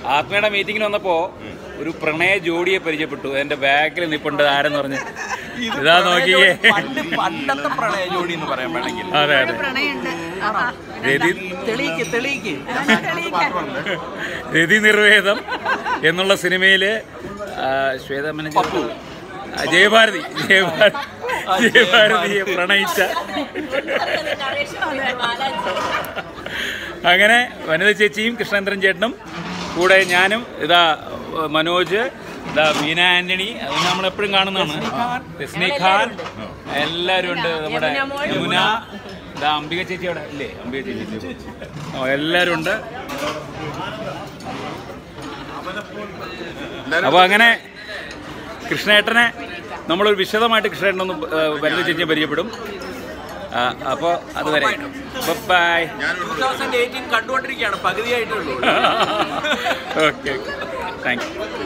ആത്മയുടെ മീറ്റിങ്ങിന് വന്നപ്പോ ഒരു പ്രണയ ജോഡിയെ പരിചയപ്പെട്ടു എന്റെ ബാക്കിൽ നിപ്പുണ്ട് ആരെന്ന് പറഞ്ഞ് ഇതാ നോക്കിയേ പണ്ട് പണ്ടത്തെ പ്രണയ ജോഡി എന്ന് പറയാൻ വേണമെങ്കിൽ അതെ അതെ പ്രണയുണ്ട് രതി തെളിയിക്ക് തെളിയിക്ക് രതി നിർവേദം എന്നുള്ള സിനിമയില് ആ, ശ്വേത മനോജ് പപ്പു. ആ, ജയഭാരതി ജയഭാരതി ജയഭാരതിയെ പ്രണയിച്ച അങ്ങനെ വനിത ചേച്ചിയും കൃഷ്ണേന്ദ്രൻ ചേട്ടനും കൂടെ ഞാനും ഇതാ മനോജ് ഇതാ മീന ആന്റണി അത് നമ്മൾ എപ്പോഴും കാണുന്നതാണ് രശ്മി ഖാൻ എല്ലാവരും ഉണ്ട് നമ്മുടെ യമുന ഇതാ അംബിക ചേച്ചി അവിടെ ഇല്ലേ അംബിക ചേച്ചി ഓ എല്ലാവരും ഉണ്ട് അപ്പോൾ അങ്ങനെ കൃഷ്ണേട്ടനെ നമ്മളൊരു വിശദമായിട്ട് കൃഷ്ണേട്ടനൊന്ന് വനിത ചേച്ചിയെ പരിചയപ്പെടും അപ്പോൾ അതുവരെ ബൈ ടൂ തൗസൻഡ് എയ്റ്റീൻ കണ്ടുകൊണ്ടിരിക്കുകയാണ് പകുതിയായിട്ടുള്ളൂ ഓക്കെ താങ്ക് യു